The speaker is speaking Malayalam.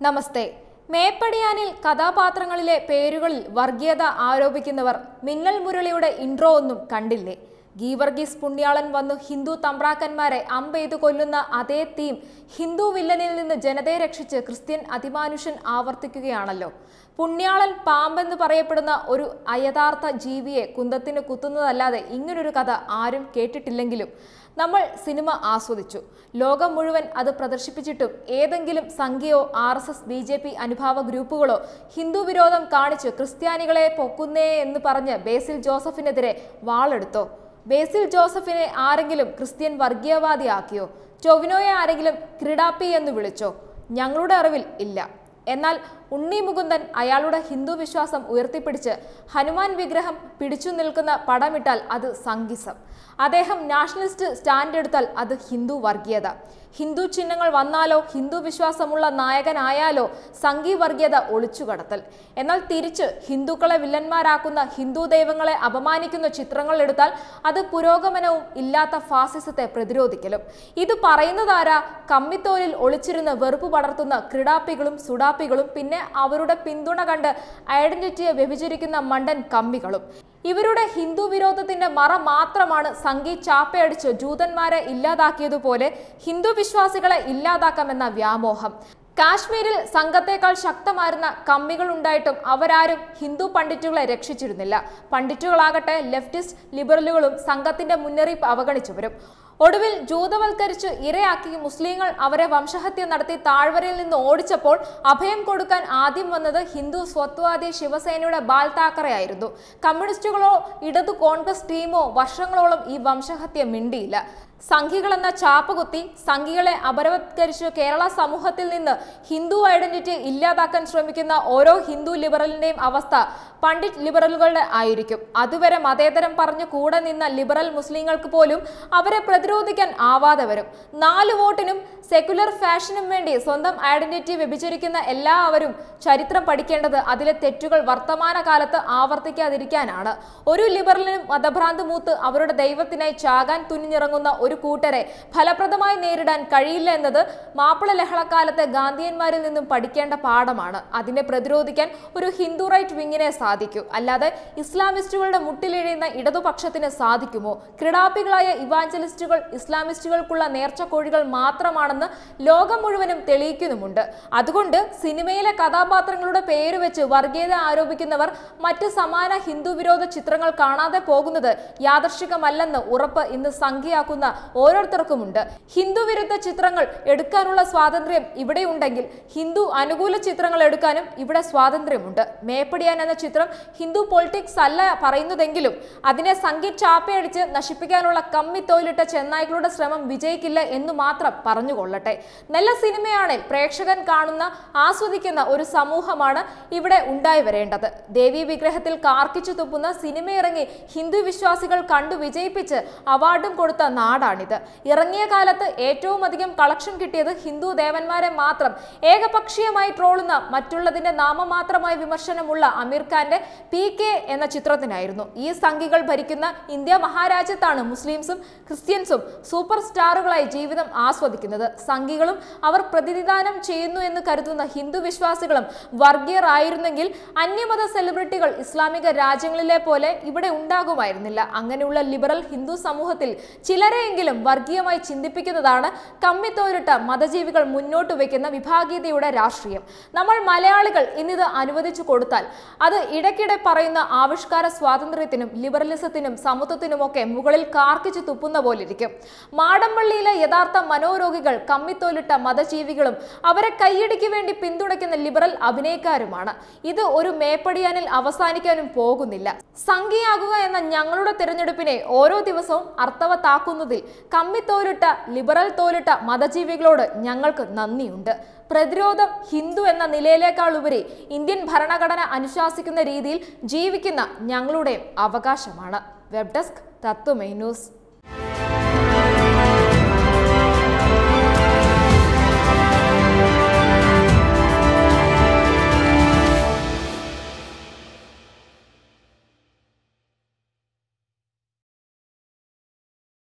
നമസ്തേ മേപ്പടിയാനിൽ കഥാപാത്രങ്ങളിലെ പേരുകളിൽ വർഗീയത ആരോപിക്കുന്നവർ മിന്നൽ മുരളിയുടെ ഇൻട്രോ ഒന്നും കണ്ടില്ലേ ഗീവർഗീസ് പുണ്യാളൻ വന്നു ഹിന്ദു തമ്പ്രാക്കന്മാരെ അമ്പെയ്തു കൊല്ലുന്ന അതേ തീം ഹിന്ദു വില്ലനിൽ നിന്ന് ജനതയെ രക്ഷിച്ച് ക്രിസ്ത്യൻ അതിമാനുഷൻ ആവർത്തിക്കുകയാണല്ലോ പുണ്യാളൻ പാമ്പെന്ന് പറയപ്പെടുന്ന ഒരു അയഥാർത്ഥ ജീവിയെ കുന്തത്തിന് കുത്തുന്നതല്ലാതെ ഇങ്ങനൊരു കഥ ആരും കേട്ടിട്ടില്ലെങ്കിലും നമ്മൾ സിനിമ ആസ്വദിച്ചു ലോകം മുഴുവൻ അത് പ്രദർശിപ്പിച്ചിട്ടും ഏതെങ്കിലും സംഘിയോ R S S B J P അനുഭാവ ഗ്രൂപ്പുകളോ ഹിന്ദു വിരോധം കാണിച്ച് ക്രിസ്ത്യാനികളെ പൊക്കുന്നേ എന്ന് പറഞ്ഞ് ബേസിൽ ജോസഫിനെതിരെ വാളെടുത്തോ ബേസിൽ ജോസഫിനെ ആരെങ്കിലും ക്രിസ്ത്യൻ വർഗീയവാദിയാക്കിയോ ചൊവിനോയെ ആരെങ്കിലും ക്രിഡാപ്പി എന്ന് വിളിച്ചോ ഞങ്ങളുടെ അറിവിൽ ഇല്ല എന്നാൽ ഉണ്ണി മുകുന്ദൻ അയാളുടെ ഹിന്ദു വിശ്വാസം ഉയർത്തിപ്പിടിച്ച് ഹനുമാൻ വിഗ്രഹം പിടിച്ചു നിൽക്കുന്ന പടമിട്ടാൽ അത് സംഗീസം അദ്ദേഹം നാഷണലിസ്റ്റ് സ്റ്റാൻഡ് എടുത്താൽ അത് ഹിന്ദു വർഗീയത ഹിന്ദു ചിഹ്നങ്ങൾ വന്നാലോ ഹിന്ദു വിശ്വാസമുള്ള നായകനായാലോ സംഘി വർഗീയത ഒളിച്ചുകടത്തൽ എന്നാൽ തിരിച്ച് ഹിന്ദുക്കളെ വില്ലന്മാരാക്കുന്ന ഹിന്ദു ദൈവങ്ങളെ അപമാനിക്കുന്ന ചിത്രങ്ങൾ എടുത്താൽ അത് പുരോഗമനവും ഇല്ലാത്ത ഫാസിസത്തെ പ്രതിരോധിക്കലും ഇത് പറയുന്നതാരാ കമ്മിത്തോലിൽ ഒളിച്ചിരുന്ന് വെറുപ്പ് പടർത്തുന്ന ക്രിഡാപ്പികളും സുഡാപ്പികളും പിന്നെ അവരുടെ പിന്തുണ കണ്ട് ഐഡന്റിറ്റിയെ വ്യഭിചരിക്കുന്ന മണ്ടൻ കമ്മികളും ഇവരുടെ ഹിന്ദു വിരോധത്തിന്റെ മറ മാത്രമാണ് സംഘി ചാപ്പയടിച്ച് ജൂതന്മാരെ ഇല്ലാതാക്കിയതുപോലെ ഹിന്ദു വിശ്വാസികളെ ഇല്ലാതാക്കാമെന്ന വ്യാമോഹം കാശ്മീരിൽ സംഘത്തേക്കാൾ ശക്തമായിരുന്ന കമ്മികൾ ഉണ്ടായിട്ടും അവരാരും ഹിന്ദു പണ്ഡിറ്റുകളെ രക്ഷിച്ചിരുന്നില്ല പണ്ഡിറ്റുകളാകട്ടെ ലെഫ്റ്റിസ്റ്റ് ലിബറലുകളും സംഘത്തിന്റെ മുന്നറിയിപ്പ് അവഗണിച്ചവരും ഒടുവിൽ ജൂതവൽക്കരിച്ച് ഇരയാക്കി മുസ്ലിങ്ങൾ അവരെ വംശഹത്യ നടത്തി താഴ്വരയിൽ നിന്ന് ഓടിച്ചപ്പോൾ അഭയം കൊടുക്കാൻ ആദ്യം വന്നത് ഹിന്ദു സ്വത്വാദി ശിവസേനയുടെ ബാൽ താക്കറെയായിരുന്നു കമ്മ്യൂണിസ്റ്റുകളോ ഇടതു കോൺഗ്രസ് ടീമോ വർഷങ്ങളോളം ഈ വംശഹത്യ മിണ്ടിയില്ല സംഘികളെന്ന ചാപ്പകുത്തി സംഘികളെ അപരവത്കരിച്ച് കേരള സമൂഹത്തിൽ നിന്ന് ഹിന്ദു ഐഡന്റിറ്റി ഇല്ലാതാക്കാൻ ശ്രമിക്കുന്ന ഓരോ ഹിന്ദു ലിബറലിന്റെയും അവസ്ഥ പണ്ഡിറ്റ് ലിബറലുകളുടെ ആയിരിക്കും അതുവരെ മതേതരം പറഞ്ഞു കൂടെ നിന്ന ലിബറൽ മുസ്ലിങ്ങൾക്ക് പോലും അവരെ പ്രതിരോധിക്കാൻ ആവാതെ വരും നാല് വോട്ടിനും സെക്യുലർ ഫാഷനും വേണ്ടി സ്വന്തം ഐഡന്റിറ്റി വ്യഭിചരിക്കുന്ന എല്ലാവരും ചരിത്രം പഠിക്കേണ്ടത് അതിലെ തെറ്റുകൾ വർത്തമാനകാലത്ത് ആവർത്തിക്കാതിരിക്കാനാണ് ഒരു ലിബറലിനും മതഭ്രാന്ത് മൂത്ത് അവരുടെ ദൈവത്തിനായി ചാകാൻ തുനിഞ്ഞിറങ്ങുന്ന ഒരു കൂട്ടരെ ഫലപ്രദമായി നേരിടാൻ കഴിയില്ല എന്നത് മാപ്പിള ലഹളക്കാലത്തെ ഗാന്ധിയന്മാരിൽ നിന്നും പഠിക്കേണ്ട പാഠമാണ് അതിനെ പ്രതിരോധിക്കാൻ ഒരു ഹിന്ദു റൈറ്റ് വിങ്ങിനെ സാധിക്കൂ അല്ലാതെ ഇസ്ലാമിസ്റ്റുകളുടെ മുട്ടിലിഴയുന്ന ഇടതുപക്ഷത്തിന് സാധിക്കുമോ ക്രിഡാപ്പികളായ ഇവാഞ്ചലിസ്റ്റുകൾ ഇസ്ലാമിസ്റ്റുകൾക്കുള്ള നേർച്ചക്കോഴികൾ മാത്രമാണെന്ന് ലോകം മുഴുവനും തെളിയിക്കുന്നുമുണ്ട് അതുകൊണ്ട് സിനിമയിലെ കഥാപാത്രങ്ങളുടെ പേര് വെച്ച് വർഗീയത ആരോപിക്കുന്നവർ മറ്റ് സമാന ഹിന്ദു വിരോധ ചിത്രങ്ങൾ കാണാതെ പോകുന്നത് യാദർശികമല്ലെന്ന് ഉറപ്പ് ഇന്ന് സംഖ്യയാക്കുന്ന ഓരോരുത്തർക്കുമുണ്ട് ഹിന്ദു വിരുദ്ധ ചിത്രങ്ങൾ എടുക്കാനുള്ള സ്വാതന്ത്ര്യം ഇവിടെ ഉണ്ടെങ്കിൽ ഹിന്ദു അനുകൂല ചിത്രങ്ങൾ എടുക്കാനും ഇവിടെ സ്വാതന്ത്ര്യമുണ്ട് മേപ്പടിയാൻ എന്ന ചിത്രം ഹിന്ദു പൊളിറ്റിക്സ് അല്ല പറയുന്നതെങ്കിലും അതിനെ സംഖ്യ ചാപ്പയടിച്ച് നശിപ്പിക്കാനുള്ള കമ്മി തോലിട്ട ചെന്നായ്ക്കളുടെ ശ്രമം വിജയിക്കില്ല എന്ന് മാത്രം പറഞ്ഞുകൊള്ളട്ടെ നല്ല സിനിമയാണെങ്കിൽ പ്രേക്ഷകൻ കാണുന്ന ആസ്വദിക്കുന്ന ഒരു സമൂഹമാണ് ഇവിടെ ഉണ്ടായി വരേണ്ടത് ദേവി വിഗ്രഹത്തിൽ കാർക്കിച്ചു തുപ്പുന്ന സിനിമ ഇറങ്ങി ഹിന്ദു വിശ്വാസികൾ കണ്ടു വിജയിപ്പിച്ച് അവാർഡും കൊടുത്ത നാടാണിത് ഇറങ്ങിയ കാലത്ത് ഏറ്റവും അധികം കളക്ഷൻ കിട്ടിയത് ഹിന്ദു ദേവന്മാരെ മാത്രം ഏകപക്ഷീയമായി ട്രോളുന്ന മറ്റുള്ളതിന്റെ നാമമാത്രമായ വിമർശനമുള്ള അമീർ ഖാന്റെ പി കെ എന്ന ചിത്രത്തിനായിരുന്നു ഈ സംഘികൾ ഭരിക്കുന്ന ഇന്ത്യ മഹാരാജ്യത്താണ് മുസ്ലിംസും ക്രിസ്ത്യൻസും സൂപ്പർ സ്റ്റാറുകളായി ജീവിതം ആസ്വദിക്കുന്നത് സംഘികളും അവർ പ്രതിനിധാനം ചെയ്യുന്നു എന്ന് കരുതുന്ന ഹിന്ദു വിശ്വാസികളും വർഗീയർ ആയിരുന്നെങ്കിൽ അന്യമത സെലിബ്രിറ്റികൾ ഇസ്ലാമിക രാജ്യങ്ങളിലെ പോലെ ഇവിടെ ഉണ്ടാകുമായിരുന്നില്ല അങ്ങനെയുള്ള ലിബറൽ ഹിന്ദു സമൂഹത്തിൽ ചിലരെയെങ്കിലും വർഗീയമായി ചിന്തിപ്പിക്കുന്നതാണ് കമ്മിത്തോരിട്ട മതജീവികൾ മുന്നോട്ട് വയ്ക്കുന്ന വിഭാഗീയതയുടെ രാഷ്ട്രീയം നമ്മൾ മലയാളികൾ ഇന്നിത് അനുവദിച്ചു കൊടുത്താൽ അത് ഇടയ്ക്കിടെ പറയുന്ന ആവിഷ്കാര സ്വാതന്ത്ര്യത്തിനും ലിബറലിസത്തിനും സമത്വത്തിനുമൊക്കെ മുകളിൽ കാർക്കിച്ചു തുപ്പുന്ന പോലിരിക്കും മാടമ്പള്ളിയിലെ യഥാർത്ഥ മനോരോഗികൾ കമ്മിത്തോലിട്ട മതജീവികളും അവരെ കൈയടിക്ക് വേണ്ടി പിന്തുണയ്ക്കുന്ന ലിബറൽ അഭിനയക്കാരുമാണ് ഇത് ഒരു മേപ്പടിയാനിൽ അവസാനിക്കാനും പോകുന്നില്ല സംഖ്യയാകുക എന്ന ഞങ്ങളുടെ തിരഞ്ഞെടുപ്പിനെ ഓരോ ദിവസവും അർത്ഥവത്താക്കുന്നതിൽ കമ്മിത്തോലിട്ട ലിബറൽ തോലിട്ട മതജീവികളോട് ഞങ്ങൾക്ക് നന്ദിയുണ്ട് പ്രതിരോധം ഹിന്ദു എന്ന നിലയിലേക്കാൾ ഉപരി ഇന്ത്യൻ ഭരണഘടന അനുശാസിക്കുന്ന രീതിയിൽ ജീവിക്കുന്ന ഞങ്ങളുടെയും അവകാശമാണ് വെബ് ഡെസ്ക് തത്വമൈ ന്യൂസ്